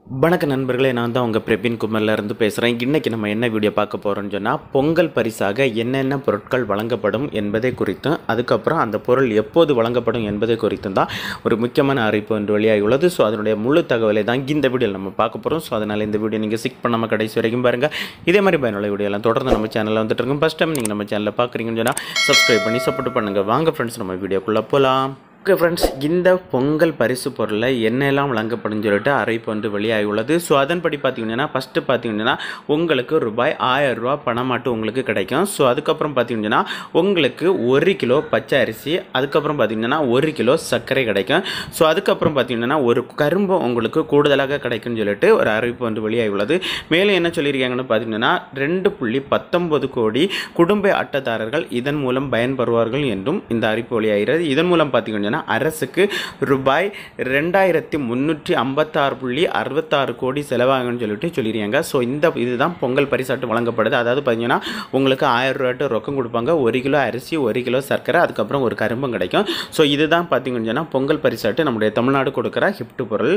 வணக்க நண்பர்களே நான் தான் உங்கள் பிரபின் குமரில் இருந்து பேசுகிறேன் இன்றைக்கி நம்ம என்ன வீடியோ பார்க்க போகிறோம்னு சொன்னால் பொங்கல் பரிசாக என்னென்ன பொருட்கள் வழங்கப்படும் என்பதை குறித்தும் அதுக்கப்புறம் அந்த பொருள் எப்போது வழங்கப்படும் என்பதை குறித்தும் தான் ஒரு முக்கியமான அறிவிப்பு ஒன்று வெளியாகியுள்ளது ஸோ அதனுடைய முழு தகவலை தான் இந்த வீடியோவில் நம்ம பார்க்க போகிறோம் ஸோ அதனால் இந்த வீடியோ நீங்கள் சிக் பண்ணாமல் கடைசி வரைக்கும் பாருங்கள் இதே மாதிரி பயனுள்ள வீடியோலாம் தொடர்ந்து நம்ம சேனலில் வந்துட்டு இருக்கும் ஃபஸ்ட் டைம் நீங்கள் நம்ம சேனலில் பார்க்குறீங்கன்னு சொன்னால் சப்ஸ்கிரைப் பண்ணி சப்போர்ட் பண்ணுங்கள் வாங்க ஃப்ரெண்ட்ஸ் நம்ம வீடியோக்குள்ளே போகலாம் ஓகே ஃப்ரெண்ட்ஸ் இந்த பொங்கல் பரிசு பொருளை என்னெல்லாம் வழங்கப்படும் சொல்லிட்டு அறிவிப்பு வந்து வெளியாகி உள்ளது ஸோ அதன்படி பார்த்தீங்கன்னா ஃபஸ்ட்டு பார்த்தீங்கன்னா உங்களுக்கு ரூபாய் ஆயிரம் ரூபா பணமாட்டு உங்களுக்கு கிடைக்கும் ஸோ அதுக்கப்புறம் பார்த்தீங்கன்னா உங்களுக்கு ஒரு கிலோ பச்சை அரிசி அதுக்கப்புறம் பார்த்தீங்கன்னா ஒரு கிலோ சர்க்கரை கிடைக்கும் ஸோ அதுக்கப்புறம் பார்த்தீங்கன்னா ஒரு கரும்பு உங்களுக்கு கூடுதலாக கிடைக்கும்னு சொல்லிட்டு ஒரு அறிவிப்பு வந்து வெளியாகி உள்ளது மேலும் என்ன சொல்லியிருக்காங்கன்னு பார்த்தீங்கன்னா ரெண்டு புள்ளி பத்தொன்பது கோடி குடும்ப அட்டைதாரர்கள் இதன் மூலம் பயன்பெறுவார்கள் என்றும் இந்த அறிவிப்பு வெளியாகிறது இதன் மூலம் பார்த்தீங்கன்னா அரசுக்கு ரூபாய் ரெண்டாயிரத்தி முந்நூற்றி ஐம்பத்தாறு புள்ளி அறுபத்தாறு கோடி செலவாகும்னு சொல்லிட்டு சொல்லியிருக்காங்க ஸோ இந்த இதுதான் பொங்கல் பரிசாட்டு வழங்கப்படுது அதாவது பார்த்தீங்கன்னா உங்களுக்கு ஆயிரம் ரூபாய்ட்டு ரொக்கம் கொடுப்பாங்க ஒரு கிலோ அரிசி ஒரு கிலோ சர்க்கரை அதுக்கப்புறம் ஒரு கரும்பும் கிடைக்கும் ஸோ இதுதான் பார்த்தீங்கன்னு சொன்னால் பொங்கல் பரிசாட்டு நம்முடைய தமிழ்நாடு கொடுக்குற gift பொருள்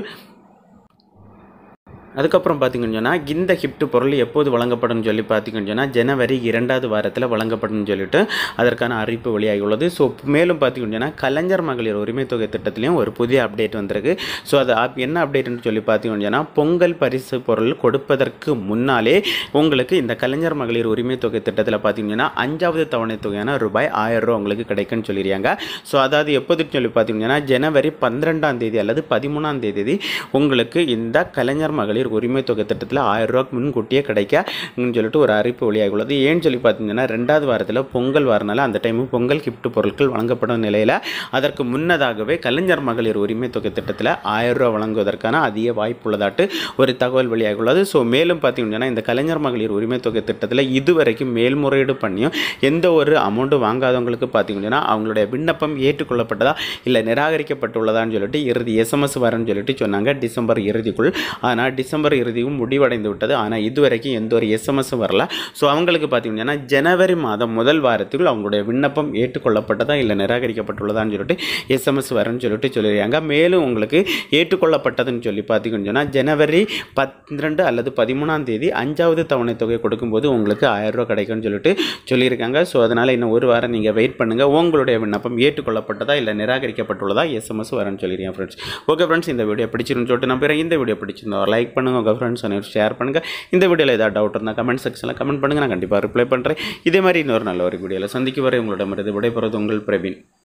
அதுக்கப்புறம் பார்த்தீங்கன்னு சொன்னால் இந்த கிஃப்ட் பொருள் எப்போது வழங்கப்படும் சொல்லி பார்த்தீங்கன்னு சொன்னால் ஜனவரி இரண்டாவது வாரத்தில் வழங்கப்படும் சொல்லிட்டு அதற்கான அறிவிப்பு வெளியாகியுள்ளது ஸோ மேலும் பார்த்தீங்கன்னு சொன்னால் கலைஞர் மகளிர் உரிமை தொகை திட்டத்திலையும் ஒரு புதிய அப்டேட் வந்திருக்கு ஸோ அது அப்- என்ன அப்டேட்னு சொல்லி பார்த்தீங்கன்னு சொன்னால் பொங்கல் பரிசு பொருள் கொடுப்பதற்கு முன்னாலே உங்களுக்கு இந்த கலைஞர் மகளிர் உரிமை தொகை திட்டத்தில் பார்த்தீங்கன்னா அஞ்சாவது தவணை தொகையான ரூபாய் ஆயிரம் ரூபா உங்களுக்கு கிடைக்கும்னு சொல்லியிருக்காங்க ஸோ அதாவது எப்போதுன்னு சொல்லி பார்த்தீங்கன்னா ஜனவரி பன்னிரெண்டாம் தேதி அல்லது பதிமூணாம் தேதி உங்களுக்கு இந்த கலைஞர் மகளிர் உரிமை தொகை திட்டத்தில் ஆயிரம் ரூபா முன்கூட்டியே கிடைக்கும்னு சொல்லிட்டு ஒரு அறிவிப்பு வெளியாகியுள்ளது ஏன்னு சொல்லி பார்த்தீங்கன்னா ரெண்டாவது வாரத்தில் பொங்கல் வரனால அந்த டைமு பொங்கல் கிஃப்ட் பொருட்கள் வழங்கப்படும் நிலையில் அதற்கு முன்னதாகவே கலைஞர் மகளிர் உரிமை தொகை திட்டத்தில் ஆயிரம் ரூபா வழங்குவதற்கான அதிக வாய்ப்பு உள்ளதாட்டு ஒரு தகவல் வெளியாகியுள்ளது ஸோ மேலும் பார்த்தீங்கன்னா இந்த கலைஞர் மகளிர் உரிமை தொகை திட்டத்தில் இதுவரைக்கும் மேல்முறையீடு பண்ணியும் எந்த ஒரு அமௌண்ட்டும் வாங்காதவங்களுக்கு பார்த்தீங்கன்னா அவங்களுடைய விண்ணப்பம் ஏற்றுக்கொள்ளப்பட்டதா இல்லை நிராகரிக்கப்பட்டுள்ளதான்னு சொல்லிட்டு இறுதி எஸ்எம்எஸ் வரேன்னு சொல்லிட்டு சொன்னாங்க டிசம்பர் இறுதிக்குள் ஆனால் டிசம்பர் இறுதியும் முடிவடைந்து விட்டது ஆனால் இதுவரைக்கும் எந்த ஒரு எஸ்எம்எஸும் வரல ஸோ அவங்களுக்கு பார்த்தீங்கன்னா ஜனவரி மாதம் முதல் வாரத்தில் அவங்களுடைய விண்ணப்பம் ஏற்றுக்கொள்ளப்பட்டதா இல்லை நிராகரிக்கப்பட்டுள்ளதான்னு சொல்லிட்டு எஸ்எம்எஸ் வரேன்னு சொல்லிட்டு சொல்லியிருக்காங்க மேலும் உங்களுக்கு ஏற்றுக்கொள்ளப்பட்டதுன்னு சொல்லி பார்த்தீங்கன்னு சொன்னால் ஜனவரி பன்னிரெண்டு அல்லது பதிமூணாம் தேதி அஞ்சாவது தவணை தொகை கொடுக்கும்போது உங்களுக்கு ஆயிரம் ரூபாய் கிடைக்கும்னு சொல்லிட்டு சொல்லியிருக்காங்க ஸோ அதனால் இன்னும் ஒரு வாரம் நீங்கள் வெயிட் பண்ணுங்கள் உங்களுடைய விண்ணப்பம் ஏற்றுக்கொள்ளப்பட்டதா இல்லை நிராகரிக்கப்பட்டுள்ளதா எஸ்எம்எஸ் வரேன்னு சொல்லியிருக்கேன் ஃப்ரெண்ட்ஸ் ஓகே ஃப்ரெண்ட்ஸ் இந்த வீடியோ பிடிச்சிருந்து சொல்லிட்டு நம்புறேன் இந்த வீடியோ பிடிச்சிருந்தா லைக் பண்ணுங்கள் உங்கள் ஃப்ரெண்ட்ஸ் அனைவரும் ஷேர் பண்ணுங்கள் இந்த வீடியோவில் ஏதாவது டவுட் இருந்தால் கமெண்ட் செக்ஷனில் கமெண்ட் பண்ணுங்கள் நான் கண்டிப்பாக ரிப்ளை பண்ணுறேன் இதே மாதிரி இன்னொரு நல்ல ஒரு வீடியோவில் சந்திக்க வரை உங்களிடமிருந்து விடைபெறுவது உங்கள் பிரவீன்